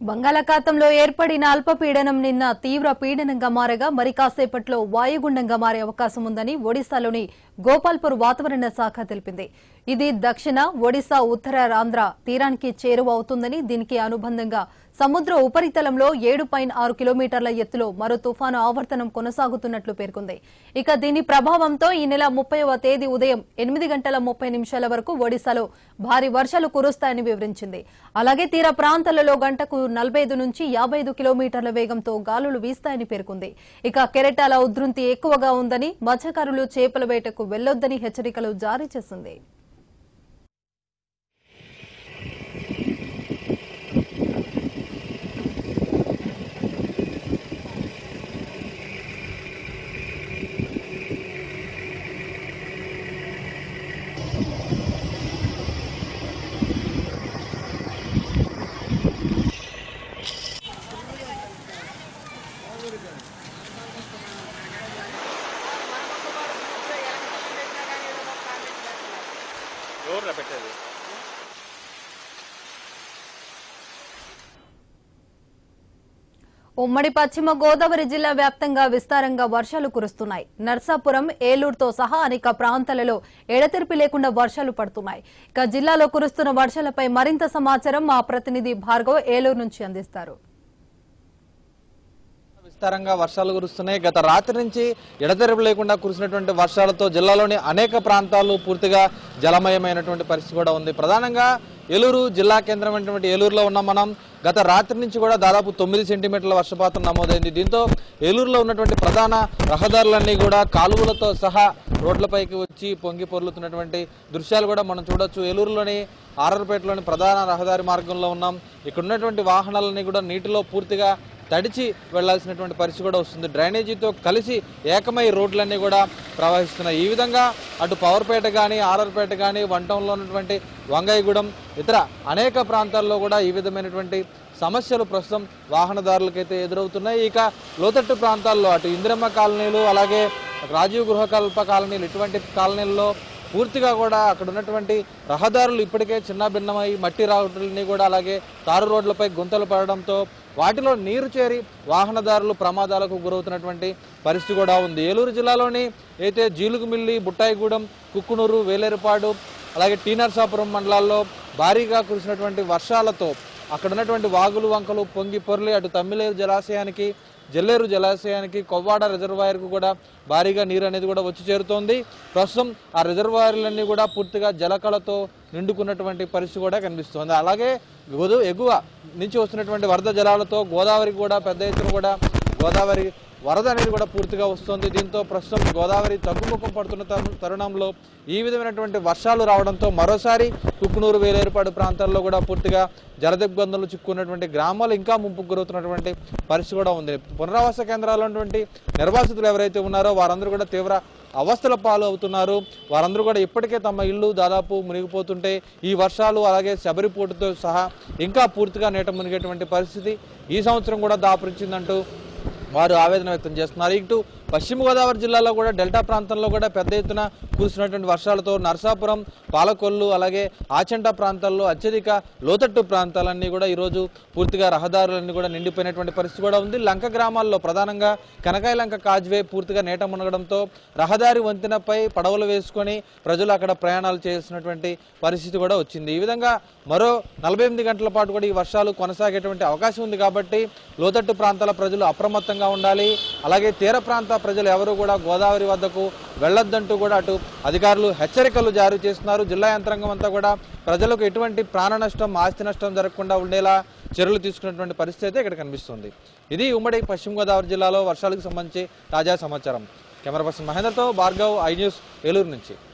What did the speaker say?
బంగాళాఖాతంలో ఏర్పడిన అల్పపీడనం నిన్న తీవ్ర పీడనంగా మారగా మరి కాసేపట్లో వాయుగుండంగా మారే అవకాశం ఉందని ఒడిశాలోని గోపాల్పూర్ వాతావరణ శాఖ తెలిపింది ఇది దక్షిణ ఒడిశా ఉత్తర ఆంధ్ర తీరానికి చేరువ అవుతుందని దీనికి అనుబంధంగా సముద్ర ఉపరితలంలో ఏడు పాయింట్ ఆరు కిలోమీటర్ల ఎత్తులో మరో తుఫాను ఆవర్తనం కొనసాగుతున్నట్లు పేర్కొంది ఇక దీని ప్రభావంతో ఈ నెల ముప్పైవ తేదీ ఉదయం ఎనిమిది గంటల ముప్పై నిమిషాల వరకు ఒడిశాలో భారీ వర్షాలు కురుస్తాయని వివరించింది అలాగే తీర ప్రాంతాలలో గంటకు నలభై ఐదు నుంచి యాభై ఐదు కిలోమీటర్ల వేగంతో గాలులు వీస్తాయని పేర్కొంది ఇక కెరటాల ఉధృతి ఎక్కువగా ఉందని మత్స్యకారులు చేపల వేటకు వెళ్లొద్దని హెచ్చరికలు జారీ చేసింది ఎవర్రా పెట్టేది ఉమ్మడి పశ్చిమ గోదావరి జిల్లా వ్యాప్తంగా విస్తారంగా వర్షాలు కురుస్తున్నాయి నర్సాపురం ఏలూరుతో సహా అనేక ప్రాంతాలలో ఎడతెరిపి లేకుండా వర్షాలు పడుతున్నాయి ఇక జిల్లాలో కురుస్తున్న వర్షాలపై మరింత సమాచారం మా ప్రతినిధి భార్గవ్ ఏలూరు నుంచి అందిస్తారు విస్తారంగా వర్షాలు కురుస్తున్నాయి గత రాత్రి నుంచి ఎడతెరపు లేకుండా కురిసినటువంటి వర్షాలతో జిల్లాలోని అనేక ప్రాంతాలు పూర్తిగా జలమయమైనటువంటి పరిస్థితి కూడా ఉంది ప్రధానంగా ఏలూరు జిల్లా కేంద్రమైనటువంటి ఏలూరులో ఉన్న మనం గత రాత్రి నుంచి కూడా దాదాపు తొమ్మిది సెంటీమీటర్ల వర్షపాతం నమోదైంది దీంతో ఏలూరులో ఉన్నటువంటి ప్రధాన రహదారులన్నీ కూడా కాలువలతో సహా రోడ్లపైకి వచ్చి పొంగి పొర్లుతున్నటువంటి దృశ్యాలు కూడా మనం చూడొచ్చు ఏలూరులోని ఆర్ఆర్పేటలోని ప్రధాన రహదారి మార్గంలో ఉన్నాం ఇక్కడ ఉన్నటువంటి వాహనాలన్నీ కూడా నీటిలో పూర్తిగా తడిచి వెళ్లాల్సినటువంటి పరిస్థితి కూడా వస్తుంది డ్రైనేజీతో కలిసి ఏకమై రోడ్లన్నీ కూడా ప్రవహిస్తున్నాయి ఈ విధంగా అటు పవర్పేట కానీ ఆర్ఆర్పేట కానీ వంటంలో ఉన్నటువంటి వంగైగూడెం ఇతర అనేక ప్రాంతాల్లో కూడా ఈ విధమైనటువంటి సమస్యలు ప్రస్తుతం వాహనదారులకైతే ఎదురవుతున్నాయి ఇక లోతట్టు ప్రాంతాల్లో అటు ఇందిరమ్మ కాలనీలు అలాగే రాజీవ్ గృహకల్ప కాలనీలు ఇటువంటి కాలనీల్లో పూర్తిగా కూడా అక్కడ ఉన్నటువంటి రహదారులు ఇప్పటికే చిన్న భిన్నమై మట్టి రావటాలని కూడా అలాగే తారు రోడ్లపై గుంతలు పడడంతో వాటిలో నీరు చేరి వాహనదారులు ప్రమాదాలకు గురవుతున్నటువంటి పరిస్థితి కూడా ఉంది ఏలూరు జిల్లాలోని అయితే జీలుగుమిల్లి బుట్టాయిగూడెం కుక్కునూరు వేలేరుపాడు అలాగే టీ నరసాపురం మండలాల్లో భారీగా కురిసినటువంటి వర్షాలతో అక్కడ ఉన్నటువంటి వాగులు వంకలు పొంగి పొర్లి అటు తమ్మిలేరు జలాశయానికి జల్లేరు జలాశయానికి కొవ్వాడ రిజర్వాయర్కు కూడా భారీగా నీరు అనేది కూడా వచ్చి చేరుతోంది ప్రస్తుతం ఆ రిజర్వాయర్లన్నీ కూడా పూర్తిగా జలకళతో నిండుకున్నటువంటి పరిస్థితి కూడా కనిపిస్తోంది అలాగే గోదు ఎగువ నుంచి వస్తున్నటువంటి వరద జలాలతో గోదావరికి కూడా పెద్ద ఎత్తున కూడా గోదావరి వరద అనేది కూడా పూర్తిగా వస్తుంది దీంతో ప్రస్తుతం గోదావరి తగ్గుముఖం పడుతున్న తరు- తరుణంలో ఈ విధమైనటువంటి వర్షాలు రావడంతో మరోసారి కుక్కునూరు వేలేరుపాడు ప్రాంతాల్లో కూడా పూర్తిగా జలదిగ్బంధంలో చిక్కున్నటువంటి గ్రామాలు ఇంకా ముంపుకు గురవుతున్నటువంటి పరిస్థితి కూడా ఉంది పునరావాస కేంద్రాల్లో ఉన్నటువంటి నిర్వాసితులు ఎవరైతే ఉన్నారో వారందరూ కూడా తీవ్ర అవస్థల పాలు అవుతున్నారు వారందరూ కూడా ఇప్పటికే తమ ఇల్లు దాదాపు మునిగిపోతుంటే ఈ వర్షాలు అలాగే శబరిపోటుతో సహా ఇంకా పూర్తిగా నీట మునిగేటువంటి పరిస్థితి ఈ సంవత్సరం కూడా దాపురించిందంటూ వారు ఆవేదన వ్యక్తం చేస్తున్నారు ఇటు పశ్చిమ గోదావరి జిల్లాలో కూడా డెల్టా ప్రాంతంలో కూడా పెద్ద ఎత్తున కురిసినటువంటి వర్షాలతో నర్సాపురం పాలకొల్లు అలాగే ఆచంట ప్రాంతాల్లో అత్యధిక లోతట్టు ప్రాంతాలన్నీ కూడా ఈరోజు పూర్తిగా రహదారులన్నీ కూడా నిండిపోయినటువంటి పరిస్థితి కూడా ఉంది లంక గ్రామాల్లో ప్రధానంగా కనకాయ లంక కాజ్వే పూర్తిగా నీట మునగడంతో రహదారి వంతెనపై పడవలు వేసుకొని ప్రజలు అక్కడ ప్రయాణాలు చేసినటువంటి పరిస్థితి కూడా వచ్చింది ఈ విధంగా మరో నలభై ఎనిమిది గంటల పాటు కూడా ఈ వర్షాలు కొనసాగేటువంటి అవకాశం ఉంది కాబట్టి లోతట్టు ప్రాంతాల ప్రజలు అప్రమత్తంగా ఉండాలి అలాగే తీర ప్రాంత ప్రజలు ఎవరు కూడా గోదావరి వద్దకు వెళ్ళొద్దంటూ కూడా అటు అధికారులు హెచ్చరికలు జారీ చేస్తున్నారు జిల్లా యంత్రాంగం అంతా కూడా ప్రజలకు ఎటువంటి ప్రాణ నష్టం ఆస్తి నష్టం జరగకుండా ఉండేలా చర్యలు తీసుకున్నటువంటి పరిస్థితి అయితే ఇక్కడ కనిపిస్తుంది ఇది ఉమ్మడి పశ్చిమ గోదావరి జిల్లాలో వర్షాలకు సంబంధించి తాజా సమాచారం కెమెరా పర్సన్ మహేందర్తో భార్గవ్ ఐ న్యూస్ ఏలూరు నుంచి